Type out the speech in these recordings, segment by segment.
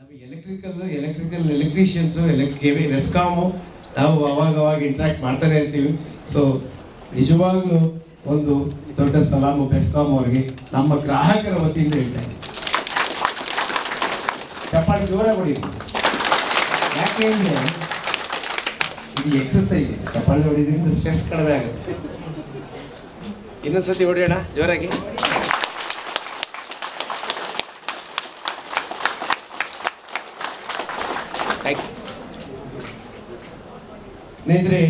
Electrical electrical electricians ರೆಸ್ಕಾಮು ನಾವು ಅವಾಗ ಅವಾಗ ಇಂಟ್ರಾಕ್ಟ್ ಮಾಡ್ತಾನೆ ಇರ್ತೀವಿ ಸೊ ನಿಜವಾಗ್ಲೂ ಒಂದು ದೊಡ್ಡ ಸಲಾಮು ಬೆಸ್ಕಾಮ್ ಅವರಿಗೆ ನಮ್ಮ ಗ್ರಾಹಕರ ವತಿಯಿಂದ ಹೇಳ್ತಾ ಇದ್ದೀನಿ ಚಪ್ಪಾಳಿ ಜೋರಾಗಿ ಹೊಡೀರಿ ಯಾಕೆ ಅಂದ್ರೆ ಇದು ಎಕ್ಸಸೈಸ್ ಚಪ್ಪಾಳಿ ಹೊಡಿದ್ರಿಂದ ಸ್ಟ್ರೆಸ್ ಕಡಿಮೆ ಆಗುತ್ತೆ ಇನ್ನೊಂದ್ಸತಿ ಹೊಡೆಯೋಣ ಜೋರಾಗಿ ಥ್ಯಾಂಕ್ ಯು ಸ್ನೇಹಿತರೆ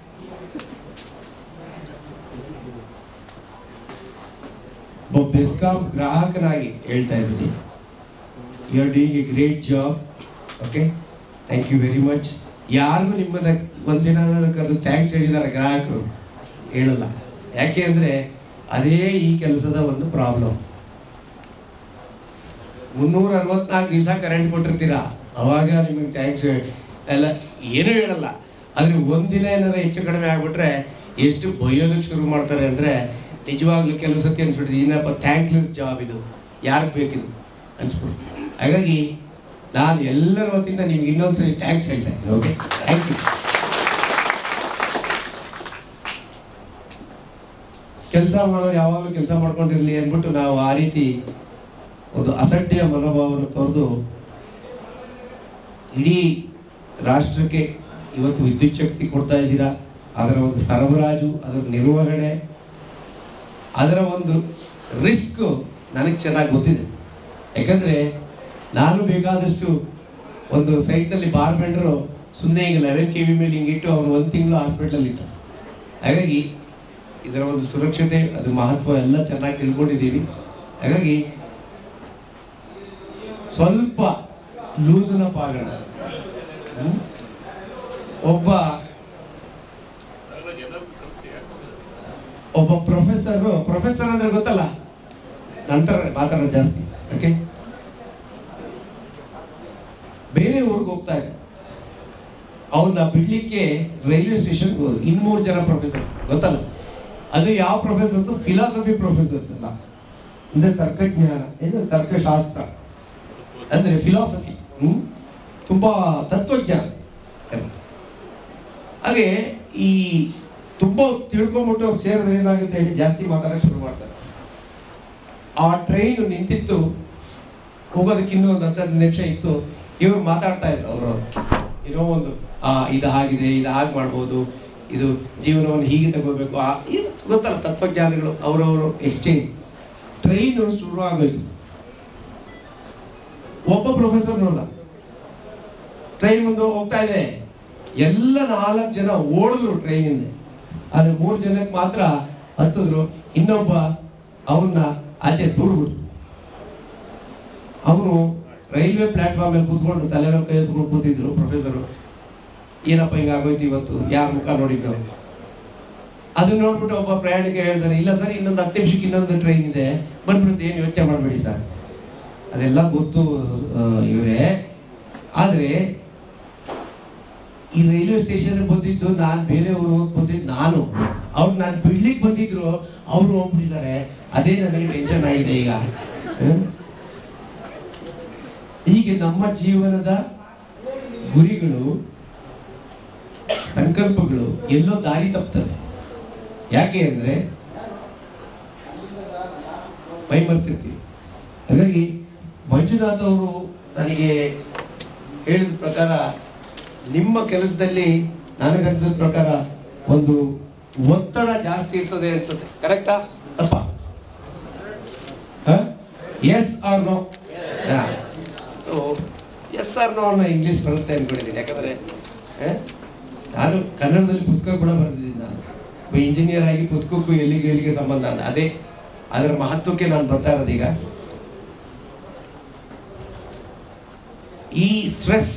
ಒಬ್ಬ ಬೆಸ್ಕಾಂ ಗ್ರಾಹಕನಾಗಿ ಹೇಳ್ತಾ ಇದ್ದೀನಿ you are doing a great job okay thank you very much ಯಾರಿಗೂ ನಿಮ್ಮನ್ನ ಒಂದಿನ ಕರೆದು ಥ್ಯಾಂಕ್ಸ್ ಹೇಳಿದ್ದಾರೆ ಗ್ರಾಹಕರು ಹೇಳಲ್ಲ ಯಾಕೆ ಅಂದ್ರೆ ಅದೇ ಈ ಕೆಲಸದ ಒಂದು ಪ್ರಾಬ್ಲಮ್ ಮುನ್ನೂರ ಅರವತ್ನಾಲ್ಕು ದಿವಸ ಕರೆಂಟ್ ಕೊಟ್ಟಿರ್ತೀರಾ ಅವಾಗ ನಿಮಗೆ ಟ್ಯಾಕ್ಸ್ ಎಲ್ಲ ಏನೂ ಹೇಳಲ್ಲ ಆದ್ರೆ ಒಂದಿನ ಏನಾರ ಹೆಚ್ಚು ಕಡಿಮೆ ಆಗ್ಬಿಟ್ರೆ ಎಷ್ಟು ಬೈಯೋದಕ್ಕೆ ಶುರು ಮಾಡ್ತಾರೆ ಅಂದ್ರೆ ನಿಜವಾಗ್ಲೂ ಕೆಲವು ಸತಿ ಅನ್ಸ್ಬಿಟ್ಟಿದೆ ಏನಪ್ಪ ಥ್ಯಾಂಕ್ಲೆಸ್ ಜಾಬ್ ಇದು ಯಾರಿಗೆ ಬೇಕಿದು ಅನ್ಸ್ಬಿಟ್ಟು ಹಾಗಾಗಿ ನಾನು ಎಲ್ಲರ ವತಿಯಿಂದ ನಿಮ್ಗೆ ಇನ್ನೊಂದ್ಸರಿ ಥ್ಯಾಂಕ್ಸ್ ಹೇಳ್ತಾ ಇದ್ದೀನಿ ಓಕೆ ಥ್ಯಾಂಕ್ ಯು ಕೆಲಸ ಮಾಡೋರು ಯಾವಾಗಲೂ ಕೆಲಸ ಮಾಡ್ಕೊಂಡಿರ್ಲಿ ಅಂದ್ಬಿಟ್ಟು ನಾವು ಆ ರೀತಿ ಒಂದು ಅಸಡ್ಡೆಯ ಮನೋಭಾವವನ್ನು ತೊರೆದು ಇಡೀ ರಾಷ್ಟ್ರಕ್ಕೆ ಇವತ್ತು ವಿದ್ಯುತ್ ಶಕ್ತಿ ಕೊಡ್ತಾ ಇದ್ದೀರಾ ಅದರ ಒಂದು ಸರಬರಾಜು ಅದರ ನಿರ್ವಹಣೆ ಅದರ ಒಂದು ರಿಸ್ಕ್ ನನಗೆ ಚೆನ್ನಾಗಿ ಗೊತ್ತಿದೆ ಯಾಕಂದ್ರೆ ನಾನು ಬೇಕಾದಷ್ಟು ಒಂದು ಸೈಟ್ನಲ್ಲಿ ಬಾರ್ ಬೆಂಡರು ಸುಮ್ಮನೆ ಈಗ ಲೆವೆನ್ ಕೆ ವಿ ಮೇಲೆ ಹಿಂಗಿಟ್ಟು ಅವನು ಒಂದು ತಿಂಗಳು ಹಾಸ್ಪಿಟಲ್ ಇಟ್ಟು ಹಾಗಾಗಿ ಇದರ ಒಂದು ಸುರಕ್ಷತೆ ಅದು ಮಹತ್ವ ಎಲ್ಲ ಚೆನ್ನಾಗಿ ತಿಳ್ಕೊಂಡಿದ್ದೀವಿ ಹಾಗಾಗಿ ಸ್ವಲ್ಪ ಲೂಸನ ಪಾಗೋಣ ಹ್ಮ್? ಒಬ್ಬ ಒಬ್ಬ ಪ್ರೊಫೆಸರ್ ಪ್ರೊಫೆಸರ್ ಅಂದ್ರೆ ಗೊತ್ತಲ್ಲ ನಂತರ ಮಾತಾಡೋದು ಜಾಸ್ತಿ ಓಕೆ ಬೇರೆ ಊರಿಗೆ ಹೋಗ್ತಾ ಇದ್ದ ಅವನ್ನ ಬಿಡ್ಲಿಕ್ಕೆ ರೈಲ್ವೆ ಸ್ಟೇಷನ್ ಇನ್ನೂರು ಜನ ಪ್ರೊಫೆಸರ್ ಗೊತ್ತಲ್ಲ ಅದು ಯಾವ ಪ್ರೊಫೆಸರ್ ಫಿಲಾಸಫಿ ಪ್ರೊಫೆಸರ್ಸ್ ಅಲ್ಲ ಅಂದ್ರೆ ತರ್ಕಜ್ಞಾನ ಏನು ತರ್ಕಶಾಸ್ತ್ರ ಅಂದ್ರೆ ಫಿಲಾಸಫಿ ಹ್ಮ್ ತುಂಬಾ ತತ್ವಜ್ಞಾನ ಹಾಗೆ ಈ ತುಂಬಾ ತಿಳ್ಕೊಂಬಿಟ್ಟು ಅವ್ರು ಸೇರಿದ್ರೆ ಏನಾಗುತ್ತೆ ಹೇಳಿ ಜಾಸ್ತಿ ಮಾತಾಡಕ್ಕೆ ಶುರು ಮಾಡ್ತಾರೆ ಆ ಟ್ರೈನ್ ನಿಂತಿತ್ತು ಹೋಗೋದಕ್ಕೆ ಇನ್ನೂ ಒಂದು ಹತ್ತು ನಿಮಿಷ ಇತ್ತು ಇವ್ರು ಮಾತಾಡ್ತಾ ಇದ್ರು ಅವರು ಏನೋ ಒಂದು ಆ ಇದು ಹಾಗಿದೆ ಇದು ಹಾಗೆ ಮಾಡ್ಬೋದು ಇದು ಜೀವನವನ್ನು ಹೀಗೆ ತಗೋಬೇಕು ಆ ಇದು ಗೊತ್ತಲ್ಲ ತತ್ವಜ್ಞಾನಿಗಳು ಅವರವರು ಎಕ್ಸ್ಚೇಂಜ್ ಟ್ರೈನ್ ಶುರು ಆಗೋಯ್ತು ಒಬ್ಬ ಪ್ರೊಫೆಸರ್ ನೋಡ ಟ್ರೈನ್ ಮುಂದೆ ಹೋಗ್ತಾ ಇದೆ ಎಲ್ಲ ನಾಲ್ಕು ಜನ ಓಡಿದ್ರು ಟ್ರೈನಿಂದ ಆದ್ರೆ ಮೂರು ಜನಕ್ಕೆ ಮಾತ್ರ ಹತ್ತಿದ್ರು ಇನ್ನೊಬ್ಬ ಅವನ್ನ ಆಚೆ ದೂಡ್ಬಿಟ್ರು ಅವನು ರೈಲ್ವೆ ಪ್ಲಾಟ್ಫಾರ್ಮ್ ಮೇಲೆ ಕೂತ್ಕೊಂಡು ತಲೆ ಮೇಲೆ ಕೈ ಎತ್ಕೊಂಡು ಕೂತಿದ್ರು ಪ್ರೊಫೆಸರು ಏನಪ್ಪ ಹಿಂಗಾಗೋಯ್ತು ಇವತ್ತು ಯಾರ ಮುಖ ನೋಡಿದ್ರು ಅದನ್ನ ನೋಡ್ಬಿಟ್ಟು ಒಬ್ಬ ಪ್ರಯಾಣಿಕ ಹೇಳ್ತಾನೆ ಇಲ್ಲ ಸರ್ ಇನ್ನೊಂದು ಹತ್ತು ನಿಮಿಷಕ್ಕೆ ಇನ್ನೊಂದು ಟ್ರೈನ್ ಇದೆ ಬಂದ್ಬಿಡುತ್ತೆ ಏನು ಯೋಚನೆ ಮಾಡಬೇಡಿ ಸರ್ ಅದೆಲ್ಲ ಗೊತ್ತು ಇವರೇ ಆದ್ರೆ ಈ ರೈಲ್ವೆ ಸ್ಟೇಷನ್ ಬಂದಿದ್ದು ನಾನು ಬೇರೆ ಊರು ಹೋಗಿ ಬಂದಿದ್ದು ನಾನು ಅವ್ರು ನಾನು ಬಿಡ್ಲಿಕ್ಕೆ ಬಂದಿದ್ರು ಅವ್ರು ಹೋಗ್ಬಿಟ್ಟಿದ್ದಾರೆ ಅದೇ ನನಗೆ ಟೆನ್ಷನ್ ಆಗಿದೆ ಈಗ ಹ್ಮ್? ಹೀಗೆ ನಮ್ಮ ಜೀವನದ ಗುರಿಗಳು ಸಂಕಲ್ಪಗಳು ಎಲ್ಲೋ ದಾರಿ ತಪ್ತವೆ ಯಾಕೆ ಅಂದ್ರೆ ಮೈ ಮರ್ತಿರ್ತೀವಿ ಹಾಗಾಗಿ ಮಂಜುನಾಥ್ ಅವರು ನನಗೆ ಹೇಳಿದ ಪ್ರಕಾರ ನಿಮ್ಮ ಕೆಲಸದಲ್ಲಿ ನನಗನ್ಸಿದ ಪ್ರಕಾರ ಒಂದು ಒತ್ತಡ ಜಾಸ್ತಿ ಇರ್ತದೆ ಅನ್ಸುತ್ತೆ ಕರೆಕ್ಟಾ ತಪ್ಪ yes or no yes or no ಅನ್ನೋ ಇಂಗ್ಲಿಷ್ ಬರುತ್ತೆ ಅನ್ಕೊಂಡಿದ್ದೀನಿ ಯಾಕಂದ್ರೆ ಆ, ನಾನು ಕನ್ನಡದಲ್ಲಿ ಪುಸ್ತಕ ಕೂಡ ಬರೆದಿದ್ದೀನಿ ನಾನು ಒಬ್ಬ ಇಂಜಿನಿಯರ್ ಆಗಿ ಪುಸ್ತಕಕ್ಕೂ ಎಲ್ಲಿಗೆ ಎಲ್ಲಿಗೆ ಸಂಬಂಧ ಅಂತ ಅದೇ ಅದರ ಮಹತ್ವಕ್ಕೆ ನಾನು ಬರ್ತಾ ಇರೋದು ಈಗ ಈ ಸ್ಟ್ರೆಸ್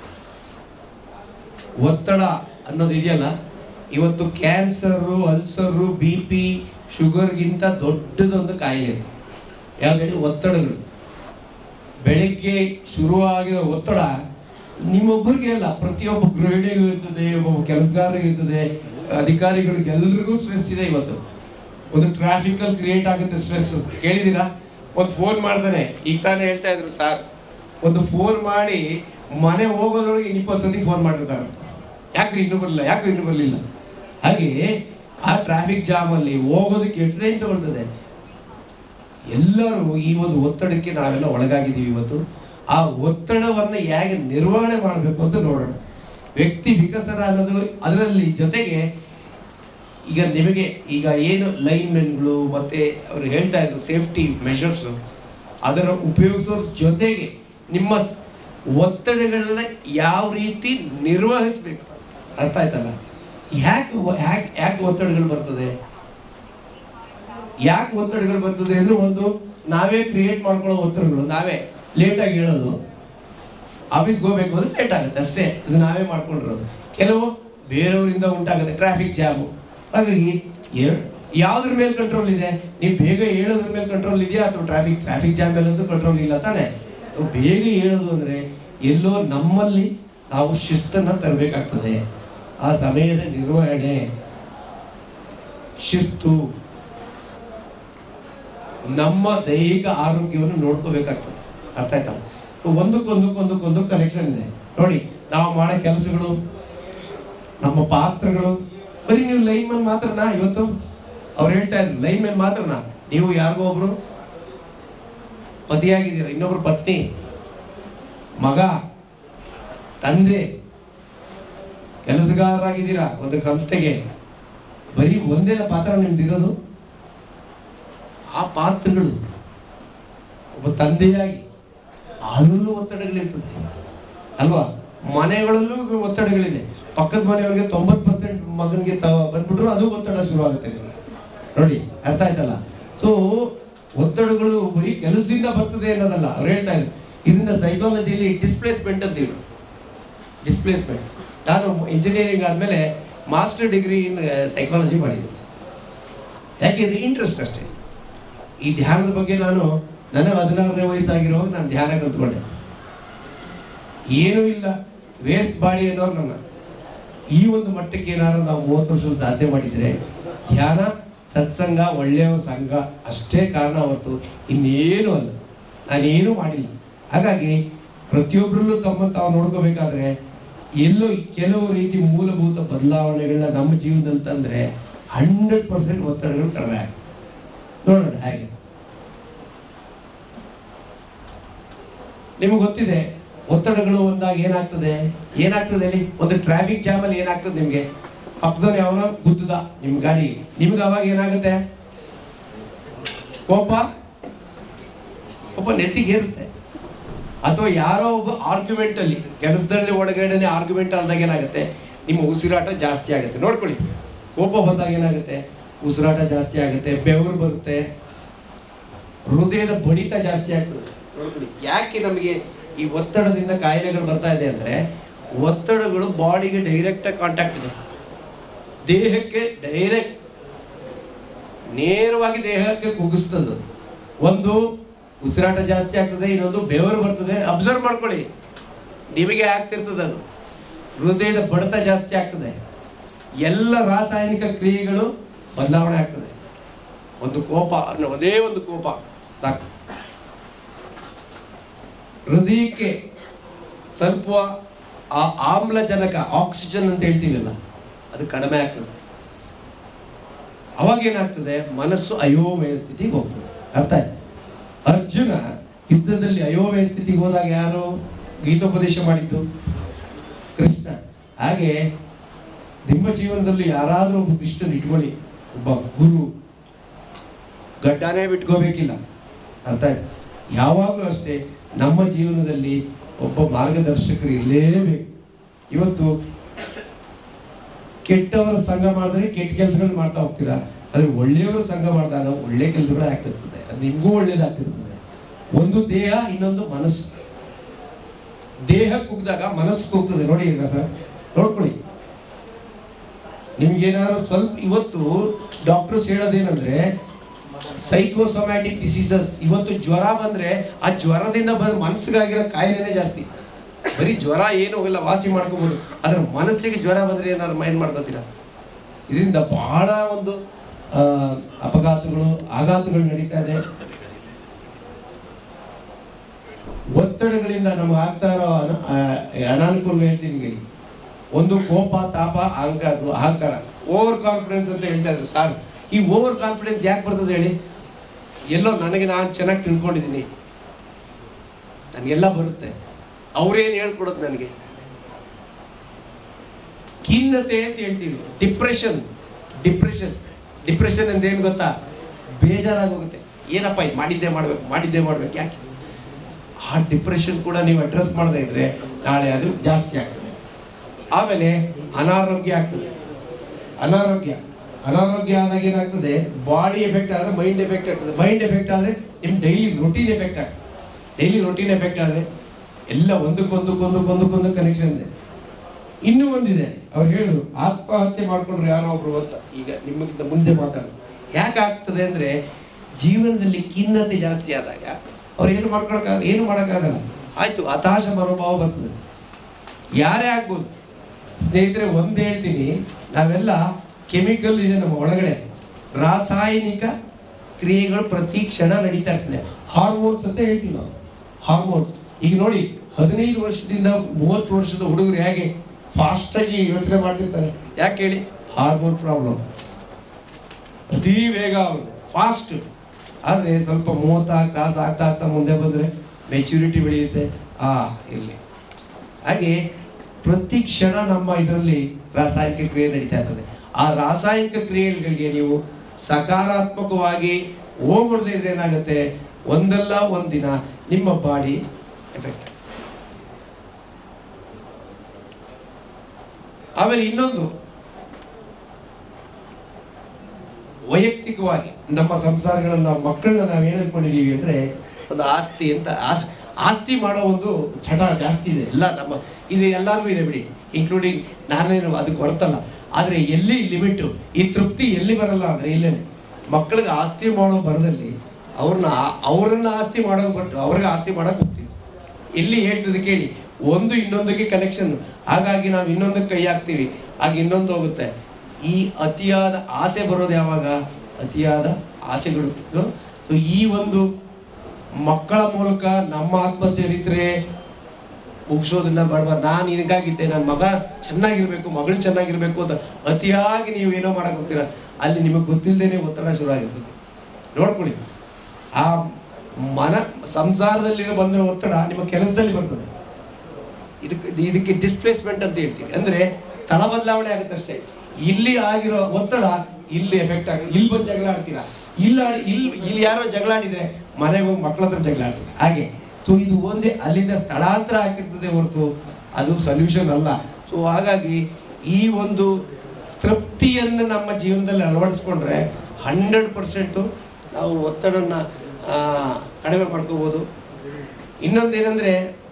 ಒತ್ತಡ ಅನ್ನೋದು ಇದೆಯಲ್ಲ ಇವತ್ತು ಕ್ಯಾನ್ಸರು ಅಲ್ಸರು ಬಿ ಪಿ ಶುಗರ್ಗಿಂತ ದೊಡ್ಡದೊಂದು ಕಾಯಿಲೆ ಯಾವ್ದು ಹೇಳಿ ಒತ್ತಡಗಳು ಬೆಳಿಗ್ಗೆ ಶುರುವಾಗಿರೋ ಒತ್ತಡ ನಿಮ್ಮೊಬ್ಬರಿಗೆ ಅಲ್ಲ ಪ್ರತಿಯೊಬ್ಬ ಗೃಹಿಣಿಗೂ ಇರ್ತದೆ ಒಬ್ಬ ಕೆಲಸಗಾರರಿಗೆ ಇರ್ತದೆ ಅಧಿಕಾರಿಗಳಿಗೆ ಎಲ್ರಿಗೂ ಸ್ಟ್ರೆಸ್ ಇದೆ ಇವತ್ತು ಒಂದು ಟ್ರಾಫಿಕ್ ಅಲ್ಲಿ ಕ್ರಿಯೇಟ್ ಆಗುತ್ತೆ ಸ್ಟ್ರೆಸ್ ಕೇಳಿದೀರಾ ಒಂದು ಫೋನ್ ಮಾಡ್ತಾನೆ ಈಗ ತಾನೇ ಹೇಳ್ತಾ ಇದ್ರು ಸರ್ ಒಂದು ಫೋನ್ ಮಾಡಿ ಮನೆ ಹೋಗೋದ್ರೊಳಗೆ ಇನ್ನು ಇಪ್ಪತ್ತು ಸತಿ ಫೋನ್ ಮಾಡಿರ್ತಾರೆ ಯಾಕ್ರಿ ಇನ್ನೂ ಬರಲಿಲ್ಲ ಯಾಕ್ರಿ ಇನ್ನೂ ಬರಲಿಲ್ಲ ಹಾಗೆ ಆ ಟ್ರಾಫಿಕ್ ಜಾಮ್ ಅಲ್ಲಿ ಹೋಗೋದಕ್ಕೆ ಎಷ್ಟು ಟೈಮ್ ತಗೊಳ್ತದೆ ಎಲ್ಲರೂ ಈ ಒಂದು ಒತ್ತಡಕ್ಕೆ ನಾವೆಲ್ಲ ಒಳಗಾಗಿದ್ದೀವಿ ಇವತ್ತು ಆ ಒತ್ತಡವನ್ನು ಹೇಗೆ ನಿರ್ವಹಣೆ ಮಾಡಬೇಕು ಅಂತ ನೋಡೋಣ ವ್ಯಕ್ತಿ ವಿಕಸನ ಅನ್ನೋದು ಅದರಲ್ಲಿ ಜೊತೆಗೆ ಈಗ ನಿಮಗೆ ಈಗ ಏನು ಲೈನ್ಮೆನ್ಗಳು ಮತ್ತೆ ಅವರು ಹೇಳ್ತಾ ಇದ್ರು ಸೇಫ್ಟಿ ಮೆಷರ್ಸ್ ಅದರ ಉಪಯೋಗಿಸೋದ್ರ ಜೊತೆಗೆ ನಿಮ್ಮ ಒತ್ತಡಗಳನ್ನ ಯಾವ ರೀತಿ ನಿರ್ವಹಿಸಬೇಕು ಅರ್ಥ ಆಯ್ತಲ್ಲ ಯಾಕೆ ಯಾಕೆ ಯಾಕೆ ಒತ್ತಡಗಳು ಬರ್ತದೆ ಯಾಕೆ ಒತ್ತಡಗಳು ಬರ್ತದೆ ಅಂದ್ರೆ ಒಂದು ನಾವೇ ಕ್ರಿಯೇಟ್ ಮಾಡ್ಕೊಳ್ಳೋ ಒತ್ತಡಗಳು ನಾವೇ ಲೇಟಾಗಿ ಹೇಳೋದು ಆಫೀಸ್ಗೆ ಹೋಗ್ಬೇಕು ಅಂದ್ರೆ ಲೇಟ್ ಆಗುತ್ತೆ ಅಷ್ಟೇ ಇದು ನಾವೇ ಮಾಡ್ಕೊಂಡಿರೋದು ಕೆಲವು ಬೇರೆಯವರಿಂದ ಉಂಟಾಗುತ್ತೆ ಟ್ರಾಫಿಕ್ ಜಾಮು ಹಾಗಾಗಿ ಎ- ಯಾವ್ದ್ರ ಮೇಲೆ ಕಂಟ್ರೋಲ್ ಇದೆ ನೀವು ಬೇಗ ಹೇಳೋದ್ರ ಮೇಲೆ ಕಂಟ್ರೋಲ್ ಇದೆಯಾ ಅಥವಾ ಟ್ರಾಫಿಕ್ ಟ್ರಾಫಿಕ್ ಜಾಮ್ ಮೇಲೆ ಅಂತೂ ಕಂಟ್ರೋಲ್ ಇಲ್ಲ ತಾನೆ So, ಬೇಗ ಹೇಳೋದು ಅಂದ್ರೆ ಎಲ್ಲೋ ನಮ್ಮಲ್ಲಿ ನಾವು ಶಿಸ್ತನ್ನ ತರಬೇಕಾಗ್ತದೆ ಆ ಸಮಯದ ನಿರ್ವಹಣೆ ಶಿಸ್ತು ನಮ್ಮ ದೈಹಿಕ ಆರೋಗ್ಯವನ್ನು ನೋಡ್ಕೋಬೇಕಾಗ್ತದೆ ಅರ್ಥ ಆಯ್ತಾ So, ಒಂದಕ್ಕೊಂದಕ್ಕೊಂದಕ್ಕೊಂದು ಕನೆಕ್ಷನ್ ಇದೆ ನೋಡಿ ನಾವು ಮಾಡೋ ಕೆಲಸಗಳು ನಮ್ಮ ಪಾತ್ರಗಳು ಬರೀ ನೀವು ಲೈನ್ ಮ್ಯಾನ್ ಮಾತ್ರನಾ ಇವತ್ತು ಅವ್ರು ಹೇಳ್ತಾ ಇದ್ರು ಲೈನ್ ಮ್ಯಾನ್ ಮಾತ್ರನಾ ನೀವು ಯಾರಿಗೋ ಒಬ್ರು ಪತಿಯಾಗಿದ್ದೀರ ಇನ್ನೊಬ್ರು ಪತ್ನಿ ಮಗ ತಂದೆ ಕೆಲಸಗಾರರಾಗಿದ್ದೀರಾ ಒಂದು ಸಂಸ್ಥೆಗೆ ಬರೀ ಒಂದೇ ಪಾತ್ರ ನಿಮ್ದಿರೋದು ಆ ಪಾತ್ರಗಳು ಒಬ್ಬ ತಂದೆಯಾಗಿ ಅದರಲ್ಲೂ ಒತ್ತಡಗಳಿರ್ತದೆ ಅಲ್ವಾ ಮನೆಗಳಲ್ಲೂ ಒತ್ತಡಗಳಿದೆ ಪಕ್ಕದ ಮನೆಯವ್ರಿಗೆ ತೊಂಬತ್ ಪರ್ಸೆಂಟ್ ಮಗನಿಗೆ ತ ಬಂದ್ಬಿಟ್ರು ಅದು ಒತ್ತಡ ಶುರು ಆಗುತ್ತೆ ನಿಮ್ಗೆ. ನೋಡಿ ಅರ್ಥ ಆಯ್ತಲ್ಲ ಸೊ ಒತ್ತಡಗಳು ಬರೀ ಕೆಲಸದಿಂದ ಬರ್ತದೆ ಅನ್ನೋದಲ್ಲ ಅವ್ರು ಹೇಳ್ತಾ ಇದ್ರು ಇದನ್ನ ಸೈಕಾಲಜಿಯಲ್ಲಿ ಡಿಸ್ಪ್ಲೇಸ್ಮೆಂಟ್ ಅಂತ ಹೇಳಿ ಡಿಸ್ಪ್ಲೇಸ್ಮೆಂಟ್ ನಾನು ಇಂಜಿನಿಯರಿಂಗ್ ಆದಮೇಲೆ ಮಾಸ್ಟರ್ ಡಿಗ್ರಿ ಇನ್ ಸೈಕಾಲಜಿ ಮಾಡಿದ್ದೆ ಯಾಕೆಂದ್ರೆ ಇಂಟ್ರೆಸ್ಟ್ ಅಷ್ಟೇ ಈ ಧ್ಯಾನದ ಬಗ್ಗೆ ನಾನು ನನಗೆ ಹದಿನಾರನೇ ವಯಸ್ಸಾಗಿರುವಾಗ ನಾನು ಧ್ಯಾನ ಕಲ್ತ್ಕೊಂಡೆ ಏನೂ ಇಲ್ಲ ವೇಸ್ಟ್ ಬಾಡಿ ಅನ್ನೋರು ನನ್ನ ಈ ಒಂದು ಮಟ್ಟಕ್ಕೆ ಏನಾದ್ರು ನಾವು ಮೂವತ್ತು ವರ್ಷ ಸಾಧ್ಯ ಮಾಡಿದ್ರೆ ಧ್ಯಾನ ಸತ್ಸಂಗ ಒಳ್ಳೆಯ ಸಂಘ ಅಷ್ಟೇ ಕಾರಣ ಹೊರತು ಇನ್ನೇನು ಅಲ್ಲ ನಾನೇನು ಮಾಡಿಲ್ಲ ಹಾಗಾಗಿ ಪ್ರತಿಯೊಬ್ಬರಲ್ಲೂ ತಮ್ಮ ತಾವು ನೋಡ್ಕೋಬೇಕಾದ್ರೆ ಎಲ್ಲೋ ಕೆಲವು ರೀತಿ ಮೂಲಭೂತ ಬದಲಾವಣೆಗಳನ್ನ ನಮ್ಮ ಜೀವನದಲ್ಲಿ ತಂದ್ರೆ ಹಂಡ್ರೆಡ್ ಪರ್ಸೆಂಟ್ ಒತ್ತಡಗಳು ಕಡಿಮೆ ಆಗ್ತದೆ ನೋಡೋಣ ಹಾಗೆ ನಿಮಗೆ ಗೊತ್ತಿದೆ ಒತ್ತಡಗಳು ಒಂದಾಗ ಏನಾಗ್ತದೆ ಏನಾಗ್ತದೆ ಅಲ್ಲಿ ಒಂದು ಟ್ರಾಫಿಕ್ ಜಾಮ್ ಅಲ್ಲಿ ಏನಾಗ್ತದೆ ನಿಮ್ಗೆ ಪಕ್ಕದವ್ರು ಯಾವನೋ ಗುದ್ದದ ನಿಮ್ ಗಾಡಿ ನಿಮ್ಗೆ ಅವಾಗ ಏನಾಗುತ್ತೆ ಕೋಪ ಕೋಪ ನೆತ್ತಿಗೆ ಏರುತ್ತೆ ಅಥವಾ ಯಾರೋ ಒಬ್ಬ ಆರ್ಗ್ಯುಮೆಂಟ್ ಅಲ್ಲಿ ಕೆಲಸದಲ್ಲಿ ಒಳಗಡೆ ಆರ್ಗ್ಯುಮೆಂಟ್ ಆದಾಗ ಏನಾಗುತ್ತೆ ನಿಮ್ಮ ಉಸಿರಾಟ ಜಾಸ್ತಿ ಆಗುತ್ತೆ ನೋಡ್ಕೊಳ್ಳಿ ಕೋಪ ಬಂದಾಗ ಏನಾಗುತ್ತೆ ಉಸಿರಾಟ ಜಾಸ್ತಿ ಆಗುತ್ತೆ ಬೆವರು ಬರುತ್ತೆ ಹೃದಯದ ಬಡಿತ ಜಾಸ್ತಿ ಆಗ್ತದೆ ನೋಡ್ಕೊಳ್ಳಿ ಯಾಕೆ ನಮಗೆ ಈ ಒತ್ತಡದಿಂದ ಕಾಯಿಲೆಗಳು ಬರ್ತಾ ಇದೆ ಅಂದ್ರೆ ಒತ್ತಡಗಳು ಬಾಡಿಗೆ ಡೈರೆಕ್ಟ್ ಕಾಂಟ್ಯಾಕ್ಟ್ ಇದೆ ದೇಹಕ್ಕೆ ಡೈರೆಕ್ಟ್ ನೇರವಾಗಿ ದೇಹಕ್ಕೆ ಕುಗ್ಗಿಸ್ತದೆ ಒಂದು ಉಸಿರಾಟ ಜಾಸ್ತಿ ಆಗ್ತದೆ ಇನ್ನೊಂದು ಬೆವರು ಬರ್ತದೆ ಅಬ್ಸರ್ವ್ ಮಾಡ್ಕೊಳ್ಳಿ ನಿಮಗೆ ಆಗ್ತಿರ್ತದೆ ಅದು ಹೃದಯದ ಬಡಿತ ಜಾಸ್ತಿ ಆಗ್ತದೆ ಎಲ್ಲ ರಾಸಾಯನಿಕ ಕ್ರಿಯೆಗಳು ಬದಲಾವಣೆ ಆಗ್ತದೆ ಒಂದು ಕೋಪ ಅನ್ನೋ ಒಂದೇ ಒಂದು ಕೋಪ ಸಾಕು ಹೃದಯಕ್ಕೆ ತಲುಪುವ ಆ ಆಮ್ಲಜನಕ ಆಕ್ಸಿಜನ್ ಅಂತ ಹೇಳ್ತೀವಲ್ಲ ಅದು ಕಡಿಮೆ ಆಗ್ತದೆ ಅವಾಗ ಏನಾಗ್ತದೆ ಮನಸ್ಸು ಅಯೋಮಯ ಸ್ಥಿತಿಗೆ ಹೋಗ್ತದೆ ಅರ್ಥ ಆಯ್ತು ಅರ್ಜುನ ಯುದ್ಧದಲ್ಲಿ ಅಯೋಮಯ ಸ್ಥಿತಿಗೆ ಹೋದಾಗ ಯಾರು ಗೀತೋಪದೇಶ ಮಾಡಿದ್ದು ಕೃಷ್ಣ ಹಾಗೆ ನಿಮ್ಮ ಜೀವನದಲ್ಲಿ ಯಾರಾದ್ರೂ ಒಬ್ಬ ಕೃಷ್ಣನ್ ಇಟ್ಕೊಳ್ಳಿ ಒಬ್ಬ ಗುರು ಗಡ್ಡಾನೇ ಬಿಟ್ಕೋಬೇಕಿಲ್ಲ ಅರ್ಥ ಆಯ್ತು ಯಾವಾಗಲೂ ಅಷ್ಟೇ ನಮ್ಮ ಜೀವನದಲ್ಲಿ ಒಬ್ಬ ಮಾರ್ಗದರ್ಶಕರು ಇರಲೇಬೇಕು ಇವತ್ತು ಕೆಟ್ಟವರ ಸಂಘ ಮಾಡಿದ್ರೆ ಕೆಟ್ಟ ಕೆಲಸಗಳು ಮಾಡ್ತಾ ಹೋಗ್ತೀರಾ ಆದ್ರೆ ಒಳ್ಳೆಯವರ ಸಂಘ ಮಾಡಿದಾಗ ಒಳ್ಳೆ ಕೆಲಸಗಳು ಆಗ್ತಿರ್ತದೆ ಅದು ನಿಮಗೂ ಒಳ್ಳೇದಾಗ್ತಿರ್ತದೆ ಒಂದು ದೇಹ ಇನ್ನೊಂದು ಮನಸ್ಸು ದೇಹ ಕುಗ್ದಾಗ ಮನಸ್ಸು ಕುಗ್ತದೆ ನೋಡಿ ಈಗ ಸರ್ ನೋಡ್ಕೊಳ್ಳಿ ನಿಮ್ಗೇನಾದ್ರು ಸ್ವಲ್ಪ ಇವತ್ತು ಡಾಕ್ಟರ್ಸ್ ಹೇಳೋದೇನಂದ್ರೆ ಸೈಕೋಸೊಮ್ಯಾಟಿಕ್ ಡಿಸೀಸಸ್ ಇವತ್ತು ಜ್ವರ ಬಂದ್ರೆ ಆ ಜ್ವರದಿಂದ ಬಂದ ಮನಸ್ಸಿಗಾಗಿರೋ ಕಾಯಿಲೆನೇ ಜಾಸ್ತಿ ಬರೀ ಜ್ವರ ಏನು ಹೋಗಲ್ಲ ವಾಸಿ ಮಾಡ್ಕೋಬಹುದು ಆದ್ರೆ ಮನಸ್ಸಿಗೆ ಜ್ವರ ಬಂದ್ರೆ ಏನಾದ್ರು ಮೈಂಡ್ ಮಾಡ್ಕೋತೀರಾ ಇದರಿಂದ ಬಹಳ ಒಂದು ಆ, ಅಪಘಾತಗಳು ಆಘಾತಗಳು ನಡೀತಾ ಇದೆ ಒತ್ತಡಗಳಿಂದ ನಮ್ಗೆ ಆಗ್ತಾ ಇರೋ ಅನ- ಆ, ಅನಾನುಕೂಲ ಹೇಳ್ತೀನಿ ಕೇಳಿ. ಒಂದು ಕೋಪ ತಾಪ ಅಹಂಕಾರ ಅಹಂಕಾರ ಓವರ್ ಕಾನ್ಫಿಡೆನ್ಸ್ ಅಂತ ಹೇಳ್ತಾ ಇದ್ರು ಸರ್ ಈ ಓವರ್ ಕಾನ್ಫಿಡೆನ್ಸ್ ಯಾಕೆ ಬರ್ತದೆ ಹೇಳಿ ಎಲ್ಲೋ ನನಗೆ ನಾನು ಚೆನ್ನಾಗಿ ತಿಳ್ಕೊಂಡಿದ್ದೀನಿ ನನಗೆಲ್ಲ ಬರುತ್ತೆ ಅವ್ರೇನು ಹೇಳ್ಕೊಡೋದು ನನಗೆ ಖಿನ್ನತೆ ಅಂತ ಹೇಳ್ತೀವಿ ಡಿಪ್ರೆಷನ್ ಡಿಪ್ರೆಷನ್ ಡಿಪ್ರೆಷನ್ ಅಂದ್ರೆ ಏನು ಗೊತ್ತಾ ಬೇಜಾರಾಗೋಗುತ್ತೆ ಏನಪ್ಪ ಇದು ಮಾಡಿದ್ದೇ ಮಾಡ್ಬೇಕು ಮಾಡಿದ್ದೇ ಮಾಡ್ಬೇಕು ಯಾಕೆ ಆ ಡಿಪ್ರೆಷನ್ ಕೂಡ ನೀವು ಅಡ್ರೆಸ್ ಮಾಡದೇ ಇದ್ರೆ ನಾಳೆ ಅದು ಜಾಸ್ತಿ ಆಗ್ತದೆ ಆಮೇಲೆ ಅನಾರೋಗ್ಯ ಆಗ್ತದೆ ಅನಾರೋಗ್ಯ ಅನಾರೋಗ್ಯ ಆದಾಗ ಏನಾಗ್ತದೆ ಬಾಡಿ ಎಫೆಕ್ಟ್ ಆದ್ರೆ ಮೈಂಡ್ ಎಫೆಕ್ಟ್ ಆಗ್ತದೆ ಮೈಂಡ್ ಎಫೆಕ್ಟ್ ಆದ್ರೆ ನಿಮ್ ಡೈಲಿ ರೊಟೀನ್ ಎಫೆಕ್ಟ್ ಆಗ್ತದೆ ಡೈಲಿ ರೊಟೀನ್ ಎಫೆಕ್ಟ್ ಆದ್ರೆ ಎಲ್ಲ ಒಂದಕ್ಕೊಂದಕ್ಕೊಂದಕ್ಕೊಂದಕ್ಕೊಂದು ಕನೆಕ್ಷನ್ ಇದೆ ಇನ್ನೂ ಒಂದಿದೆ ಅವ್ರು ಹೇಳು ಆತ್ಮಹತ್ಯೆ ಮಾಡ್ಕೊಂಡ್ರು ಯಾರೋ ಒಬ್ರು ಅಂತ ಈಗ ನಿಮಗಿಂತ ಮುಂದೆ ಮಾತಾಡ ಯಾಕೆ ಆಗ್ತದೆ ಅಂದ್ರೆ ಜೀವನದಲ್ಲಿ ಖಿನ್ನತೆ ಜಾಸ್ತಿ ಆದಾಗ ಅವ್ರು ಏನು ಮಾಡ್ಕೊಳಕ ಏನು ಮಾಡೋಕ್ಕಾಗಲ್ಲ ಆಯ್ತು ಹತಾಶ ಮನೋಭಾವ ಬರ್ತದೆ ಯಾರೇ ಆಗ್ಬೋದು ಸ್ನೇಹಿತರೆ ಒಂದ್ ಹೇಳ್ತೀನಿ ನಾವೆಲ್ಲ ಕೆಮಿಕಲ್ ಇದೆ ನಮ್ಮ ಒಳಗಡೆ ರಾಸಾಯನಿಕ ಕ್ರಿಯೆಗಳು ಪ್ರತಿ ಕ್ಷಣ ನಡೀತಾ ಇರ್ತದೆ ಹಾರ್ಮೋನ್ಸ್ ಅಂತ ಹೇಳ್ತೀವಿ ನಾವು ಹಾರ್ಮೋನ್ಸ್ ಈಗ ನೋಡಿ ಹದಿನೈದು ವರ್ಷದಿಂದ ಮೂವತ್ತು ವರ್ಷದ ಹುಡುಗರು ಹೇಗೆ ಫಾಸ್ಟ್ ಆಗಿ ಯೋಚನೆ ಮಾಡ್ತಿರ್ತಾರೆ ಯಾಕೆ ಹೇಳಿ ಹಾರ್ಮೋನ್ ಪ್ರಾಬ್ಲಮ್ ಅತಿ ವೇಗ ಅವರು ಫಾಸ್ಟ್ ಆದ್ರೆ ಸ್ವಲ್ಪ ಮೂವತ್ತಾರು ಕ್ಲಾಸ್ ಆಗ್ತಾ ಆಗ್ತಾ ಮುಂದೆ ಬಂದ್ರೆ ಮೆಚುರಿಟಿ ಬೆಳೆಯುತ್ತೆ ಆ ಇರ್ಲಿ ಹಾಗೆ ಪ್ರತಿ ಕ್ಷಣ ನಮ್ಮ ಇದರಲ್ಲಿ ರಾಸಾಯನಿಕ ಕ್ರಿಯೆ ನಡೀತಾ ಇರ್ತದೆ ಆ ರಾಸಾಯನಿಕ ಕ್ರಿಯೆಗಳಿಗೆ ನೀವು ಸಕಾರಾತ್ಮಕವಾಗಿ ಹೋಗ್ಬಿಡದೆ ಇದ್ರೆ ಏನಾಗುತ್ತೆ ಒಂದಲ್ಲ ಒಂದಿನ ನಿಮ್ಮ ಬಾಡಿ ಎಫೆಕ್ಟ್ ಆಮೇಲೆ ಇನ್ನೊಂದು ವೈಯಕ್ತಿಕವಾಗಿ ನಮ್ಮ ಸಂಸಾರಗಳನ್ನ ನಮ್ಮ ಮಕ್ಕಳನ್ನ ನಾವು ಏನ್ ಅನ್ಕೊಂಡಿದೀವಿ ಅಂದ್ರೆ ಒಂದು ಆಸ್ತಿ ಅಂತ ಆಸ್- ಆಸ್ತಿ ಮಾಡೋ ಒಂದು ಚಟ ಜಾಸ್ತಿ ಇದೆ ಎಲ್ಲ ನಮ್ಮ ಇದು ಎಲ್ಲರಿಗೂ ಇದೆ ಬಿಡಿ ಇನ್ಕ್ಲೂಡಿಂಗ್ ನಾನೇನು ಅದಕ್ಕೆ ಹೊರತಲ್ಲ ಆದ್ರೆ ಎಲ್ಲಿ ಲಿಮಿಟ್ ಈ ತೃಪ್ತಿ ಎಲ್ಲಿ ಬರಲ್ಲ ಅಂದ್ರೆ ಇಲ್ಲೇ ಮಕ್ಕಳಿಗೆ ಆಸ್ತಿ ಮಾಡೋ ಬರದಲ್ಲಿ ಅವ್ರನ್ನ ಅವ್ರನ್ನ ಆಸ್ತಿ ಮಾಡೋದು ಬಿಟ್ಟು ಅವ್ರಿಗೆ ಆಸ್ತಿ ಮಾಡಕ್ ಹೋಗ್ತೀವಿ ಇಲ್ಲಿ ಹೇಳ್ತದೆ ಕೇಳಿ ಒಂದು ಇನ್ನೊಂದಕ್ಕೆ ಕನೆಕ್ಷನ್ ಹಾಗಾಗಿ ನಾವು ಇನ್ನೊಂದಕ್ಕೆ ಕೈ ಹಾಕ್ತೀವಿ ಆಗ ಇನ್ನೊಂದು ಹೋಗುತ್ತೆ ಈ ಅತಿಯಾದ ಆಸೆ ಬರೋದು ಯಾವಾಗ ಅತಿಯಾದ ಆಸೆಗಳು ಸೊ ಈ ಒಂದು ಮಕ್ಕಳ ಮೂಲಕ ನಮ್ಮ ಆತ್ಮಚರಿತ್ರೆ ಮುಗಿಸೋದನ್ನ ಬೇಡವಾ ನಾನು ನಿನಗಾಗಿದ್ದೆ ನನ್ನ ಮಗ ಚೆನ್ನಾಗಿರ್ಬೇಕು ಮಗಳು ಚೆನ್ನಾಗಿರ್ಬೇಕು ಅಂತ ಅತಿಯಾಗಿ ನೀವು ಏನೋ ಮಾಡಕ್ ಹೋಗ್ತೀರಾ ಅಲ್ಲಿ ನಿಮಗೆ ಗೊತ್ತಿಲ್ಲದೇನೆ ಒತ್ತಡ ಶುರು ಆಗಿರ್ತದೆ ನೋಡ್ಕೊಳ್ಳಿ ಆ ಮನ ಸಂಸಾರದಲ್ಲಿ ಬಂದ ಒತ್ತಡ ನಿಮ್ಮ ಕೆಲಸದಲ್ಲಿ ಬರ್ತದೆ ಇದಕ್ಕೆ ಇದಕ್ಕೆ ಡಿಸ್ಪ್ಲೇಸ್ಮೆಂಟ್ ಅಂತ ಹೇಳ್ತೀವಿ ಅಂದ್ರೆ ಸ್ಥಳ ಬದಲಾವಣೆ ಆಗುತ್ತೆ ಅಷ್ಟೇ ಇಲ್ಲಿ ಆಗಿರೋ ಒತ್ತಡ ಇಲ್ಲಿ ಎಫೆಕ್ಟ್ ಆಗ ಇಲ್ಲಿ ಬಂದು ಜಗಳ ಆಡ್ತೀರಾ ಇಲ್ಲ ಇಲ್ಲಿ ಇಲ್ಲಿ ಯಾರೋ ಜಗಳ ಆಡಿದ್ರೆ ಮನೆಗೆ ಹೋಗಿ ಮಕ್ಕಳ ಹತ್ರ ಜಗಳ ಆಡ್ತಾರೆ ಹಾಗೆ ಸೊ ಇದು ಒಂದೇ ಅಲ್ಲಿಂದ ಸ್ಥಳಾಂತರ ಆಗಿರ್ತದೆ ಹೊರತು ಅದು ಸೊಲ್ಯೂಷನ್ ಅಲ್ಲ ಸೊ ಹಾಗಾಗಿ ಈ ಒಂದು ತೃಪ್ತಿಯನ್ನು ನಮ್ಮ ಜೀವನದಲ್ಲಿ ಅಳವಡಿಸ್ಕೊಂಡ್ರೆ ಹಂಡ್ರೆಡ್ ಪರ್ಸೆಂಟು ನಾವು ಒತ್ತಡನ್ನ ಆ, ಕಡಿಮೆ ಮಾಡ್ಕೋಬಹುದು ಇನ್ನೊಂದೇನೆಂದ್ರೆ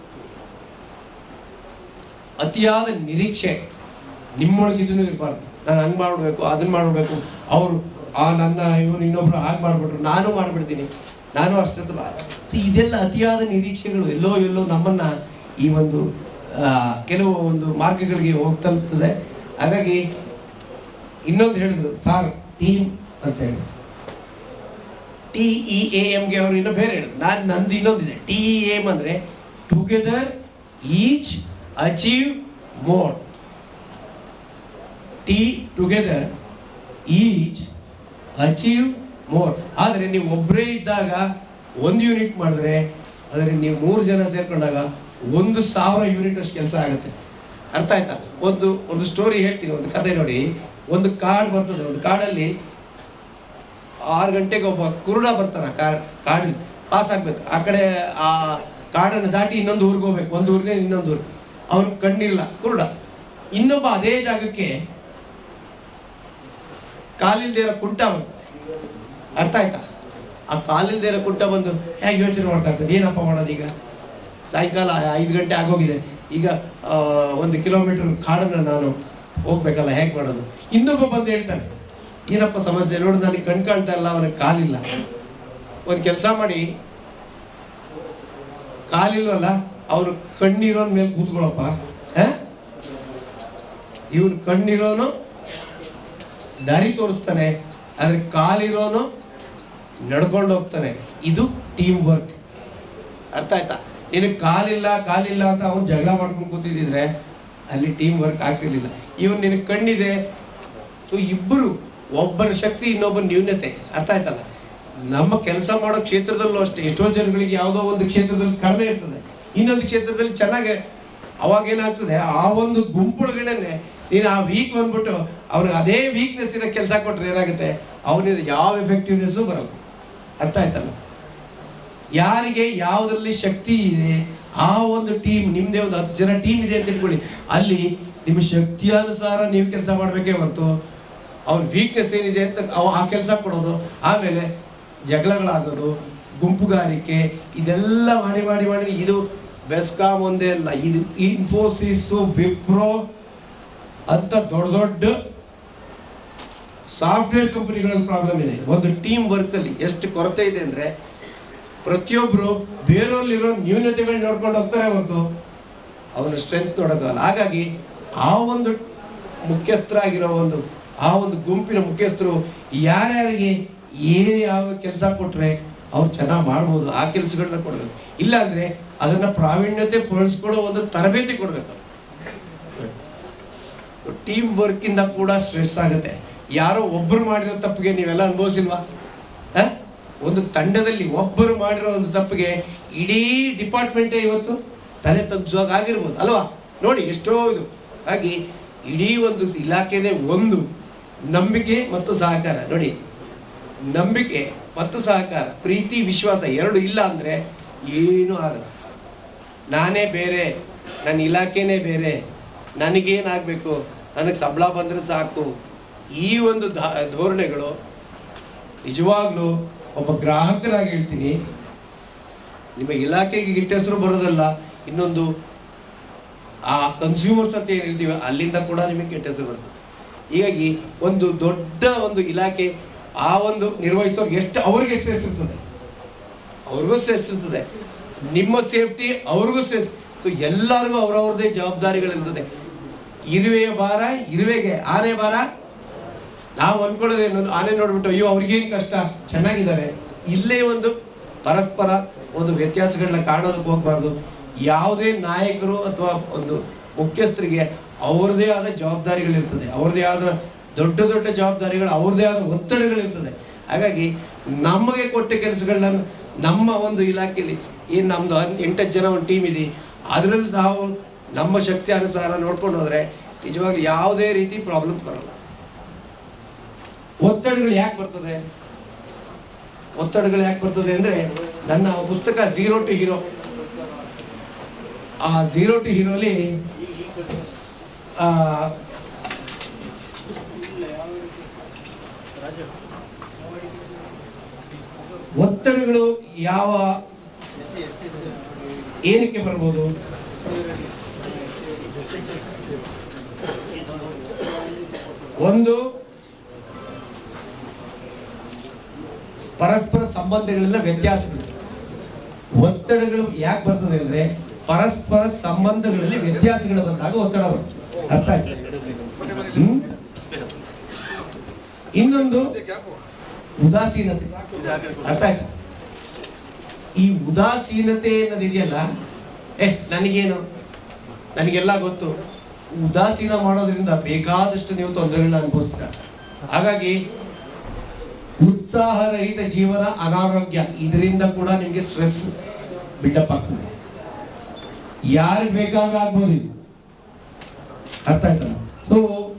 ಅತಿಯಾದ ನಿರೀಕ್ಷೆ ನಿಮ್ಮೊಳಗೆ ಇದನ್ನು ಇರಬಾರ್ದು ನಾನು ಹಂಗ್ ಮಾಡ್ಬೇಕು ಅದನ್ನ ಮಾಡ್ಬೇಕು ಅವರು ಆ ನನ್ನ ಇವ್ರು ಇನ್ನೊಬ್ರು ಹಾಗೆ ಮಾಡ್ಬಿಟ್ರು ನಾನು ಮಾಡ್ಬಿಡ್ತೀನಿ ನಾನು ಅಷ್ಟೇ ಸೊ ಇದೆಲ್ಲ ಅತಿಯಾದ ನಿರೀಕ್ಷೆಗಳು ಎಲ್ಲೋ ಎಲ್ಲೋ ನಮ್ಮನ್ನ ಈ ಒಂದು ಆ, ಕೆಲವು ಒಂದು ಮಾರ್ಗಗಳಿಗೆ ಹೋಗ್ ತಲುಪ್ತದೆ ಹಾಗಾಗಿ ಇನ್ನೊಂದು ಹೇಳಿದ್ರು ಸಾರ್ ಟೀಮ್ ಅಂತ ಹೇಳಿ ಟಿ ಇ ಎ ಗೆ ಅವರು ಇನ್ನೂ ಬೇರೆ ಹೇಳಿದ್ರು ನಾನು ನಂದು ಇನ್ನೊಂದಿದೆ ಟಿ ಇ ಎಮ್ ಅಂದ್ರೆ together each achieve more T together each achieve more ಆದ್ರೆ ನೀವು ಒಬ್ಬರೇ ಇದ್ದಾಗ ಒಂದು ಯೂನಿಟ್ ಮಾಡಿದ್ರೆ ಆದರೆ ನೀವು ಮೂರು ಜನ ಸೇರ್ಕೊಂಡಾಗ ಒಂದು ಸಾವಿರ ಯೂನಿಟ್ ಅಷ್ಟು ಕೆಲಸ ಆಗುತ್ತೆ ಅರ್ಥ ಆಯ್ತಾ ಒಂದು ಒಂದು ಸ್ಟೋರಿ ಹೇಳ್ತೀನಿ ಒಂದು ಕತೆ ನೋಡಿ ಒಂದು ಕಾರ್ಡ್ ಬರ್ತದೆ ಒಂದು ಕಾರ್ಡಲ್ಲಿ ಆರು ಗಂಟೆಗೆ ಒಬ್ಬ ಕುರುಡ ಬರ್ತಾನ ಕಾರ್ ಕಾಡ್ ಪಾಸ್ ಆಗ್ಬೇಕು ಆ ಕಡೆ ಆ ಕಾಡನ್ನು ದಾಟಿ ಇನ್ನೊಂದು ಊರಿಗೆ ಹೋಗ್ಬೇಕು ಒಂದು ಊರಿಗೆ ಇನ್ನೊಂದು ಊರು ಅವನು ಕಣ್ಣಿಲ್ಲ ಕುರುಡ ಇನ್ನೊಬ್ಬ ಅದೇ ಜಾಗಕ್ಕೆ ಕಾಲಿಲ್ದೇ ಇರೋ ಕುಂಟ ಬಂತು ಅರ್ಥ ಆಯ್ತಾ ಆ ಕಾಲಿಲ್ದೇ ಇರೋ ಕುಂಟ ಬಂದು ಹೇಗೆ ಯೋಚನೆ ಮಾಡ್ತಾ ಇರ್ತದೆ ಏನಪ್ಪ ಮಾಡೋದು ಈಗ ಸಾಯಂಕಾಲ ಐದು ಗಂಟೆ ಆಗೋಗಿದೆ ಈಗ ಆ, ಒಂದು ಕಿಲೋಮೀಟರ್ ಕಾಡನ್ನ ನಾನು ಹೋಗ್ಬೇಕಲ್ಲ ಹೇಗೆ ಮಾಡೋದು ಇನ್ನೊಬ್ಬ ಬಂದು ಹೇಳ್ತಾನೆ ಏನಪ್ಪ ಸಮಸ್ಯೆ ನೋಡು ನನಗೆ ಕಣ್ ಕಾಣ್ತಾ ಇಲ್ಲ ಅವನಿಗೆ ಕಾಲಿಲ್ಲ ಒಂದು ಕೆಲಸ ಮಾಡಿ ಕಾಲಿಲ್ವಲ್ಲ ಅವ್ರು ಕಣ್ಣಿರೋನ್ ಮೇಲೆ ಕೂತ್ಕೊಳ್ಳಪ್ಪ ಇವ್ನು ಕಣ್ಣಿರೋನು ದಾರಿ ತೋರಿಸ್ತಾನೆ ಆದ್ರೆ ಕಾಲಿರೋನು ನಡ್ಕೊಂಡು ಹೋಗ್ತಾನೆ ಇದು ಟೀಮ್ ವರ್ಕ್ ಅರ್ಥ ಆಯ್ತಾ ನಿನಗೆ ಕಾಲಿಲ್ಲ ಕಾಲಿಲ್ಲ ಅಂತ ಅವ್ನು ಜಗಳ ಮಾಡ್ಕೊಂಡು ಕೂತಿದ್ರೆ ಅಲ್ಲಿ ಟೀಮ್ ವರ್ಕ್ ಆಗ್ತಿರ್ಲಿಲ್ಲ ಇವನ್ ನಿನಗೆ ಕಣ್ಣಿದೆ ಸೊ ಇಬ್ಬರು ಒಬ್ಬರ ಶಕ್ತಿ ಇನ್ನೊಬ್ಬರ ನ್ಯೂನತೆ ಅರ್ಥ ಆಯ್ತಲ್ಲ ನಮ್ಮ ಕೆಲಸ ಮಾಡೋ ಕ್ಷೇತ್ರದಲ್ಲೂ ಅಷ್ಟೇ ಎಷ್ಟೋ ಜನಗಳಿಗೆ ಯಾವುದೋ ಒಂದು ಕ್ಷೇತ್ರದಲ್ಲಿ ಕಡಿಮೆ ಇರ್ತದೆ ಇನ್ನೊಂದು ಕ್ಷೇತ್ರದಲ್ಲಿ ಚೆನ್ನಾಗಿ ಅವಾಗ ಏನಾಗ್ತದೆ ಆ ಒಂದು ಗುಂಪೊಳಗಡೆನೆ ನೀನು ಆ ವೀಕ್ ಬಂದ್ಬಿಟ್ಟು ಅವ್ನಿಗೆ ಅದೇ ವೀಕ್ನೆಸ್ ಇರೋ ಕೆಲಸ ಕೊಟ್ರೆ ಏನಾಗುತ್ತೆ ಅವನಿಂದ ಯಾವ ಎಫೆಕ್ಟಿವ್ನೆಸ್ಸು ಬರಲ್ಲ ಅರ್ಥ ಆಯ್ತಲ್ಲ ಯಾರಿಗೆ ಯಾವುದರಲ್ಲಿ ಶಕ್ತಿ ಇದೆ ಆ ಒಂದು ಟೀಮ್ ನಿಮ್ದೇ ಒಂದು ಹತ್ತು ಜನ ಟೀಮ್ ಇದೆ ಅಂತ ಇಟ್ಕೊಳ್ಳಿ ಅಲ್ಲಿ ನಿಮ್ಮ ಶಕ್ತಿಯಾನುಸಾರ ನೀವು ಕೆಲಸ ಮಾಡಬೇಕೇ ಹೊರತು ಅವ್ರ ವೀಕ್ನೆಸ್ ಏನಿದೆ ಅಂತ ಅವ ಆ ಕೆಲಸ ಕೊಡೋದು ಆಮೇಲೆ ಜಗಳಗಳಾಗೋದು ಗುಂಪುಗಾರಿಕೆ ಇದೆಲ್ಲ ಮಾಡಿ ಮಾಡಿ ಮಾಡಿ ಇದು ಬೆಸ್ಕಾಂ ಒಂದೇ ಅಲ್ಲ ಇದು ಇನ್ಫೋಸಿಸ್ ವಿಪ್ರೋ ಅಂತ ದೊಡ್ಡ ದೊಡ್ಡ ಸಾಫ್ಟ್ವೇರ್ ಕಂಪನಿಗಳಲ್ಲಿ ಪ್ರಾಬ್ಲಮ್ ಇದೆ ಒಂದು ಟೀಮ್ ವರ್ಕ್ ಅಲ್ಲಿ ಎಷ್ಟು ಕೊರತೆ ಇದೆ ಅಂದ್ರೆ ಪ್ರತಿಯೊಬ್ರು ಬೇರೆಯಲ್ಲಿರೋ ನ್ಯೂನತೆಗಳನ್ನ ನೋಡ್ಕೊಂಡು ಹೋಗ್ತಾರೆ ಹೊರತು ಅವನ ಸ್ಟ್ರೆಂತ್ ನೋಡೋದಲ್ಲ ಹಾಗಾಗಿ ಆ ಒಂದು ಮುಖ್ಯಸ್ಥರಾಗಿರೋ ಒಂದು ಆ ಒಂದು ಗುಂಪಿನ ಮುಖ್ಯಸ್ಥರು ಯಾರ್ಯಾರಿಗೆ ಏನೇ ಯಾವ ಕೆಲಸ ಕೊಟ್ರೆ ಅವ್ರು ಚೆನ್ನಾಗಿ ಮಾಡ್ಬೋದು ಆ ಕೆಲಸಗಳನ್ನ ಕೊಡ್ಬೇಕು ಇಲ್ಲ ಅಂದ್ರೆ ಅದನ್ನ ಪ್ರಾವೀಣ್ಯತೆ ಪಡಿಸ್ಕೊಳ್ಳೋ ಒಂದು ತರಬೇತಿ ಕೊಡ್ಬೇಕು ಟೀಮ್ ವರ್ಕ್ ಇಂದ ಕೂಡ ಸ್ಟ್ರೆಸ್ ಆಗುತ್ತೆ ಯಾರೋ ಒಬ್ಬರು ಮಾಡಿರೋ ತಪ್ಪಿಗೆ ನೀವೆಲ್ಲ ಅನುಭವಿಸಿಲ್ವಾ ಆ? ಒಂದು ತಂಡದಲ್ಲಿ ಒಬ್ಬರು ಮಾಡಿರೋ ಒಂದು ತಪ್ಪಿಗೆ ಇಡೀ ಡಿಪಾರ್ಟ್ಮೆಂಟೇ ಇವತ್ತು ತಲೆ ತಗ್ಗಿಸುವಾಗ ಆಗಿರ್ಬೋದು ಅಲ್ವಾ ನೋಡಿ ಎಷ್ಟೋ ಇದು ಹಾಗೆ ಇಡೀ ಒಂದು ಇಲಾಖೆನೇ ಒಂದು ನಂಬಿಕೆ ಮತ್ತು ಸಹಕಾರ ನೋಡಿ ನಂಬಿಕೆ ಮತ್ತು ಸಹಕಾರ ಪ್ರೀತಿ ವಿಶ್ವಾಸ ಎರಡು ಇಲ್ಲ ಅಂದ್ರೆ ಏನು ಆಗಲ್ಲ ನಾನೇ ಬೇರೆ ನನ್ನ ಇಲಾಖೆನೇ ಬೇರೆ ನನಗೇನಾಗಬೇಕು ನನಗೆ ಸಂಬಳ ಬಂದ್ರೆ ಸಾಕು ಈ ಒಂದು ಧಾ- ಧೋರಣೆಗಳು ನಿಜವಾಗ್ಲೂ ಒಬ್ಬ ಗ್ರಾಹಕರಾಗಿ ಹೇಳ್ತೀನಿ ನಿಮ್ಮ ಇಲಾಖೆಗೆ ಕೆಟ್ಟ ಹೆಸರು ಬರೋದಲ್ಲ ಇನ್ನೊಂದು ಆ ಕನ್ಸ್ಯೂಮರ್ಸ್ ಅಂತ ಏನ್ ಹೇಳ್ತೀವಿ ಅಲ್ಲಿಂದ ಕೂಡ ನಿಮಗೆ ಕೆಟ್ಟ ಹೆಸರು ಬರ್ತದೆ ಹೀಗಾಗಿ ಒಂದು ದೊಡ್ಡ ಒಂದು ಇಲಾಖೆ ಆ ಒಂದು ನಿರ್ವಹಿಸೋರ್ಗೆ ಎಷ್ಟು ಅವ್ರಿಗೆ ಸ್ಟ್ರೆಸ್ ಇರ್ತದೆ ಅವ್ರಿಗೂ ಸ್ಟ್ರೆಸ್ ಇರ್ತದೆ ನಿಮ್ಮ ಸೇಫ್ಟಿ ಅವ್ರಿಗೂ ಸ್ಟ್ರೆಸ್ ಸೊ ಎಲ್ಲರಿಗೂ ಅವ್ರವ್ರದೇ ಜವಾಬ್ದಾರಿಗಳಿರ್ತದೆ ಇರುವೆಯ ಭಾರ ಇರುವೆಗೆ ಆನೆ ಭಾರ ನಾವು ಅನ್ಕೊಳ್ಳೋದೇನು ಆನೆ ನೋಡ್ಬಿಟ್ಟು ಅಯ್ಯೋ ಅವ್ರಿಗೇನ್ ಕಷ್ಟ ಚೆನ್ನಾಗಿದ್ದಾರೆ ಇಲ್ಲೇ ಒಂದು ಪರಸ್ಪರ ಒಂದು ವ್ಯತ್ಯಾಸಗಳನ್ನ ಕಾಣೋದಕ್ಕೆ ಹೋಗ್ಬಾರ್ದು ಯಾವುದೇ ನಾಯಕರು ಅಥವಾ ಒಂದು ಮುಖ್ಯಸ್ಥರಿಗೆ ಅವ್ರದೇ ಆದ ಜವಾಬ್ದಾರಿಗಳಿರ್ತದೆ ಅವ್ರದೇ ಆದ ದೊಡ್ಡ ದೊಡ್ಡ ಜವಾಬ್ದಾರಿಗಳು ಅವ್ರದೇ ಆದ ಒತ್ತಡಗಳಿರ್ತದೆ ಹಾಗಾಗಿ ನಮಗೆ ಕೊಟ್ಟ ಕೆಲಸಗಳನ್ನ ನಮ್ಮ ಒಂದು ಇಲಾಖೆಯಲ್ಲಿ ಏನ್ ನಮ್ದು ಹನ್- ಎಂಟತ್ತು ಜನ ಒಂದು ಟೀಮ್ ಇದೆ ಅದರಲ್ಲಿ ನಾವು ನಮ್ಮ ಶಕ್ತಿ ಅನುಸಾರ ನೋಡ್ಕೊಂಡು ಹೋದ್ರೆ ನಿಜವಾಗಿ ಯಾವುದೇ ರೀತಿ ಪ್ರಾಬ್ಲಮ್ಸ್ ಬರಲ್ಲ ಒತ್ತಡಗಳು ಯಾಕೆ ಬರ್ತದೆ ಒತ್ತಡಗಳು ಯಾಕೆ ಬರ್ತದೆ ಅಂದ್ರೆ ನನ್ನ ಪುಸ್ತಕ ಝೀರೋ ಟು ಹೀರೋ ಆ ಝೀರೋ ಟು ಹೀರೋಲಿ ಆ ಒತ್ತಡಗಳು ಯಾವ ಏನಕ್ಕೆ ಬರ್ಬೋದು ಒಂದು ಪರಸ್ಪರ ಸಂಬಂಧಗಳೆಲ್ಲ ವ್ಯತ್ಯಾಸಗಳು ಒತ್ತಡಗಳು ಯಾಕೆ ಬರ್ತದೆ ಅಂದ್ರೆ ಪರಸ್ಪರ ಸಂಬಂಧಗಳಲ್ಲಿ ವ್ಯತ್ಯಾಸಗಳು ಬಂದಾಗ ಒತ್ತಡ ಬರ್ತದೆ ಅರ್ಥ ಆಯ್ತಾ? ಹ್ಮ್? ಇನ್ನೊಂದು ಉದಾಸೀನತೆ ಅರ್ಥ ಆಯ್ತಾ ಈ ಉದಾಸೀನತೆ ಅನ್ನೋದಿದೆಯಲ್ಲ ಏ ನನಗೇನು ನನಗೆಲ್ಲ ಗೊತ್ತು ಉದಾಸೀನ ಮಾಡೋದ್ರಿಂದ ಬೇಕಾದಷ್ಟು ನೀವು ತೊಂದರೆಗಳನ್ನ ಅನುಭವಿಸ್ತೀರ ಹಾಗಾಗಿ ಉತ್ಸಾಹರಹಿತ ಜೀವನ ಅನಾರೋಗ್ಯ ಇದರಿಂದ ಕೂಡ ನಿಮಗೆ ಸ್ಟ್ರೆಸ್ ಬಿಲ್ಡಪ್ ಆಗ್ತದೆ ಯಾರಿಗೆ ಬೇಕಾದ್ರೂ ಆಗ್ಬೋದು ಇದು ಅರ್ಥ ಆಯ್ತಲ್ಲ ಸೊ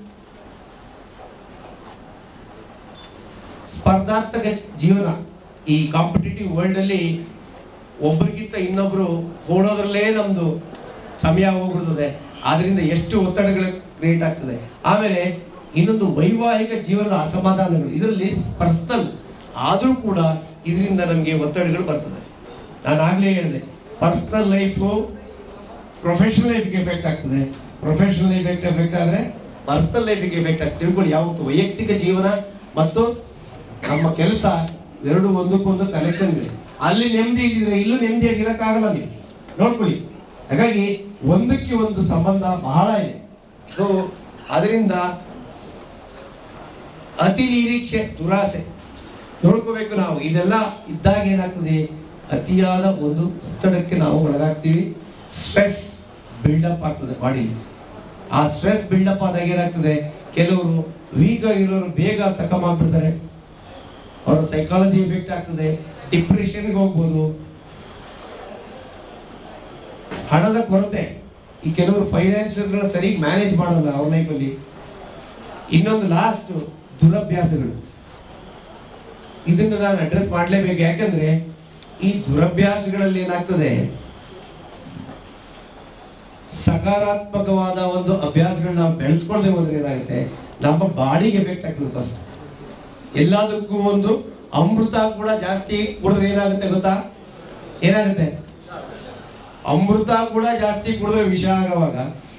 ಸ್ಪರ್ಧಾತ್ಮಕ ಜೀವನ ಈ ಕಾಂಪಿಟೇಟಿವ್ ವರ್ಲ್ಡ್ ಅಲ್ಲಿ ಒಬ್ರಿಗಿಂತ ಇನ್ನೊಬ್ರು ಓಡೋದ್ರಲ್ಲೇ ನಮ್ದು ಸಮಯ ಹೋಗ್ಬಿಡ್ತದೆ ಆದ್ರಿಂದ ಎಷ್ಟು ಒತ್ತಡಗಳು ಕ್ರಿಯೇಟ್ ಆಗ್ತದೆ ಆಮೇಲೆ ಇನ್ನೊಂದು ವೈವಾಹಿಕ ಜೀವನದ ಅಸಮಾಧಾನಗಳು ಇದರಲ್ಲಿ ಪರ್ಸನಲ್ ಆದ್ರೂ ಕೂಡ ಇದರಿಂದ ನಮಗೆ ಒತ್ತಡಗಳು ಬರ್ತದೆ ನಾನು ಆಗ್ಲೇ ಹೇಳಿದೆ ಪರ್ಸನಲ್ ಲೈಫು ಪ್ರೊಫೆಷನಲ್ ಲೈಫ್ಗೆ ಎಫೆಕ್ಟ್ ಆಗ್ತದೆ ಪ್ರೊಫೆಷನಲ್ ಲೈಫ್ ಎಫೆಕ್ಟ್ ಆದ್ರೆ ಪರ್ಸನಲ್ ಲೈಫಿಗೆ ಎಫೆಕ್ಟ್ ಆಗ್ತದೆ ತಿಳ್ಕೊಳ್ಳಿ ಯಾವತ್ತು ವೈಯಕ್ತಿಕ ಜೀವನ ಮತ್ತು ನಮ್ಮ ಕೆಲಸ ಎರಡು ಒಂದಕ್ಕೊಂದು ಕನೆಕ್ಷನ್ ಇದೆ ಅಲ್ಲಿ ನೆಮ್ಮದಿ ಇದ್ರೆ ಇಲ್ಲೂ ನೆಮ್ಮದಿಯಾಗಿರಕ್ಕಾಗಲ್ಲ ನೀವು ನೋಡ್ಕೊಳ್ಳಿ ಹಾಗಾಗಿ ಒಂದಕ್ಕೆ ಒಂದು ಸಂಬಂಧ ಬಹಳ ಇದೆ ಸೊ ಅದರಿಂದ ಅತಿ ನಿರೀಕ್ಷೆ ದುರಾಸೆ ನೋಡ್ಕೋಬೇಕು ನಾವು ಇದೆಲ್ಲ ಇದ್ದಾಗ ಏನಾಗ್ತದೆ ಅತಿಯಾದ ಒಂದು ಒತ್ತಡಕ್ಕೆ ನಾವು ಒಳಗಾಗ್ತೀವಿ ಸ್ಟ್ರೆಸ್ ಬಿಲ್ಡಪ್ ಆಗ್ತದೆ ಬಾಡಿ ಆ ಸ್ಟ್ರೆಸ್ ಬಿಲ್ಡಪ್ ಆದಾಗ ಏನಾಗ್ತದೆ ಕೆಲವರು ವೀಕ್ ಆಗಿರೋರು ಬೇಗ ಸಕಮ್ ಆಗ್ಬಿಡ್ತಾರೆ ಅವರ ಸೈಕಾಲಜಿ ಎಫೆಕ್ಟ್ ಆಗ್ತದೆ ಡಿಪ್ರೆಷನ್ಗೆ ಹೋಗ್ಬೋದು ಹಣದ ಕೊರತೆ ಈ ಕೆಲವರು ಫೈನಾನ್ಷಿಯಲ್ಗಳ ಸರಿ ಮ್ಯಾನೇಜ್ ಮಾಡಲ್ಲ ಅವ್ರ ಲೈಫಲ್ಲಿ ಇನ್ನೊಂದು ಲಾಸ್ಟ್ ದುರಭ್ಯಾಸಗಳು ಇದನ್ನು ನಾನು ಅಡ್ರೆಸ್ ಮಾಡಲೇಬೇಕು ಯಾಕಂದ್ರೆ ಈ ದುರಭ್ಯಾಸಗಳಲ್ಲಿ ಏನಾಗ್ತದೆ ಸಕಾರಾತ್ಮಕವಾದ ಒಂದು ಅಭ್ಯಾಸಗಳನ್ನ ನಾವು ಬೆಳೆಸ್ಕೊಳ್ದೆ ಹೋದ್ರೆ ಏನಾಗುತ್ತೆ ನಮ್ಮ ಬಾಡಿಗೆ ಎಫೆಕ್ಟ್ ಆಗ್ತದೆ ಫಸ್ಟ್ ಎಲ್ಲದಕ್ಕೂ ಒಂದು ಅಮೃತ ಕೂಡ ಜಾಸ್ತಿ ಕುಡಿದ್ರೆ ಏನಾಗುತ್ತೆ ಗೊತ್ತಾ ಏನಾಗುತ್ತೆ ಅಮೃತ ಕೂಡ ಜಾಸ್ತಿ ಕುಡಿದ್ರೆ ವಿಷ ಆಗುವಾಗ